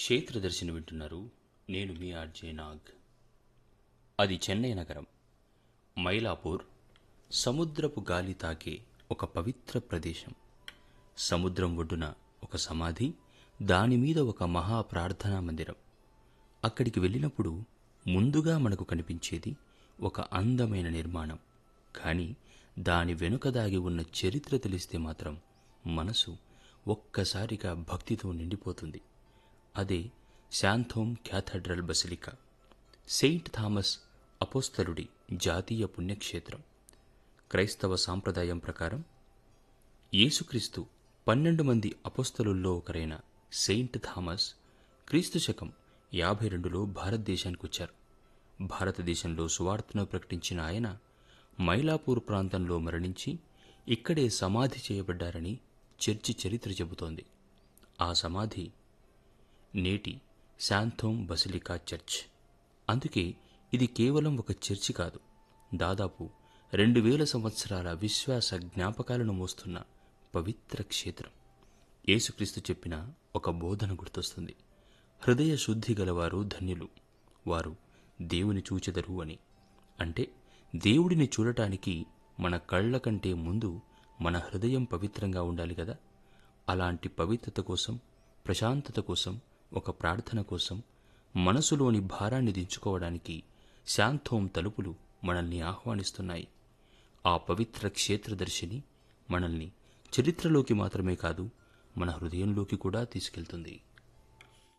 క్షేత్రదర్శిని వింటున్నారు నేను మీ ఆర్జే నాగ్ అది చెన్నై నగరం మైలాపూర్ సముద్రపు గాలి తాకే ఒక పవిత్ర ప్రదేశం సముద్రం ఒడ్డున ఒక సమాధి దానిమీద ఒక మహా ప్రార్థనా మందిరం అక్కడికి వెళ్ళినప్పుడు ముందుగా మనకు కనిపించేది ఒక అందమైన నిర్మాణం కానీ దాని వెనుక దాగి ఉన్న చరిత్ర తెలిస్తే మాత్రం మనసు ఒక్కసారిగా భక్తితో నిండిపోతుంది అదే Santhome cathedral basilica saint Thomas అపోస్తలుడి జాతీయ పుణ్యక్షేత్రం క్రైస్తవ సాంప్రదాయం ప్రకారం యేసుక్రీస్తు పన్నెండు మంది అపోస్తలుల్లో ఒకరైన సెయింట్ థామస్ క్రీస్తు శకం యాభై రెండులో భారతదేశానికి వచ్చారు భారతదేశంలో సువార్తను ప్రకటించిన ఆయన మైలాపూర్ ప్రాంతంలో మరణించి ఇక్కడే సమాధి చేయబడ్డారని చర్చి చరిత్ర చెబుతోంది ఆ సమాధి నేటి శాంథోమ్ బసిలికా చర్చ్ అందుకే ఇది కేవలం ఒక చర్చి కాదు దాదాపు రెండు వేల సంవత్సరాల విశ్వాస జ్ఞాపకాలను మోస్తున్న పవిత్ర క్షేత్రం యేసుక్రీస్తు చెప్పిన ఒక బోధన గుర్తొస్తుంది హృదయ శుద్ధి గలవారు ధన్యులు వారు దేవుని చూచెదరు అని అంటే దేవుడిని చూడటానికి మన కళ్ళ కంటే ముందు మన హృదయం పవిత్రంగా ఉండాలి కదా అలాంటి పవిత్రత కోసం ప్రశాంతత కోసం ఒక ప్రార్థన కోసం మనసులోని భారాన్ని దించుకోవడానికి శాంతోం తలుపులు మనల్ని ఆహ్వానిస్తున్నాయి ఆ పవిత్ర క్షేత్రదర్శిని మనల్ని చరిత్రలోకి మాత్రమే కాదు మన హృదయంలోకి కూడా తీసుకెళ్తుంది